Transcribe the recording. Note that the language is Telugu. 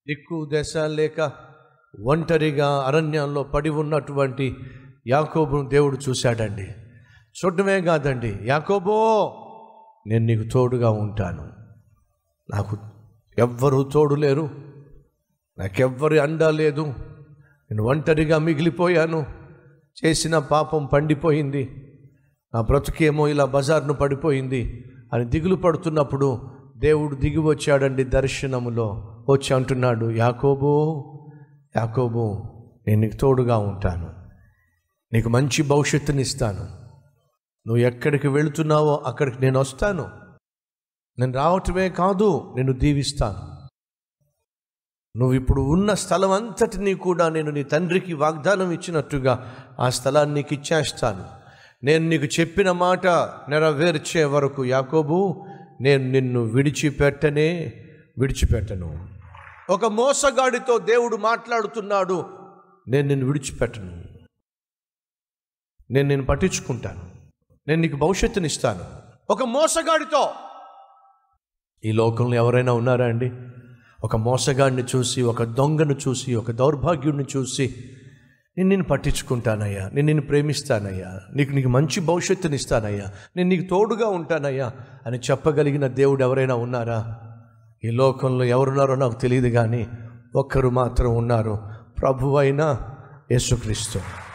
దిక్కు దశ లేక ఒంటరిగా అరణ్యంలో పడి ఉన్నటువంటి యాకోబును దేవుడు చూశాడండి చూడటమే కాదండి యాకోబో నేను నీకు తోడుగా ఉంటాను నాకు ఎవ్వరూ తోడు లేరు నాకెవ్వరి అండ లేదు నేను ఒంటరిగా మిగిలిపోయాను చేసిన పాపం పండిపోయింది నా బ్రతుకేమో ఇలా బజార్ను పడిపోయింది అని దిగులు పడుతున్నప్పుడు దేవుడు దిగి వచ్చాడండి దర్శనములో వచ్చి అంటున్నాడు యాకోబు యాకోబు నేను నీకు తోడుగా ఉంటాను నీకు మంచి భవిష్యత్తుని ఇస్తాను నువ్వు ఎక్కడికి వెళుతున్నావో అక్కడికి నేను వస్తాను నేను రావటమే కాదు నేను దీవిస్తాను నువ్వు ఇప్పుడు ఉన్న స్థలం అంతటినీ కూడా నేను నీ తండ్రికి వాగ్దానం ఇచ్చినట్టుగా ఆ స్థలాన్ని నీకు ఇచ్చేస్తాను నేను నీకు చెప్పిన మాట నెరవేర్చే వరకు యాకోబు నేను నిన్ను విడిచిపెట్టనే విడిచిపెట్టను ఒక మోసగాడితో దేవుడు మాట్లాడుతున్నాడు నేను నిన్ను విడిచిపెట్టను నేను నేను పట్టించుకుంటాను నేను నీకు భవిష్యత్తునిస్తాను ఒక మోసగాడితో ఈ లోకంలో ఎవరైనా ఉన్నారా అండి ఒక మోసగాడిని చూసి ఒక దొంగను చూసి ఒక దౌర్భాగ్యుడిని చూసి నేను నేను పట్టించుకుంటానయ్యా నేను నిన్ను ప్రేమిస్తానయ్యా నీకు నీకు మంచి భవిష్యత్తుని ఇస్తానయ్యా నేను నీకు తోడుగా ఉంటానయ్యా అని చెప్పగలిగిన దేవుడు ఎవరైనా ఉన్నారా ఈ లోకంలో ఎవరున్నారో నాకు తెలియదు కానీ ఒక్కరు మాత్రం ఉన్నారు ప్రభువైన యేసుక్రీస్తు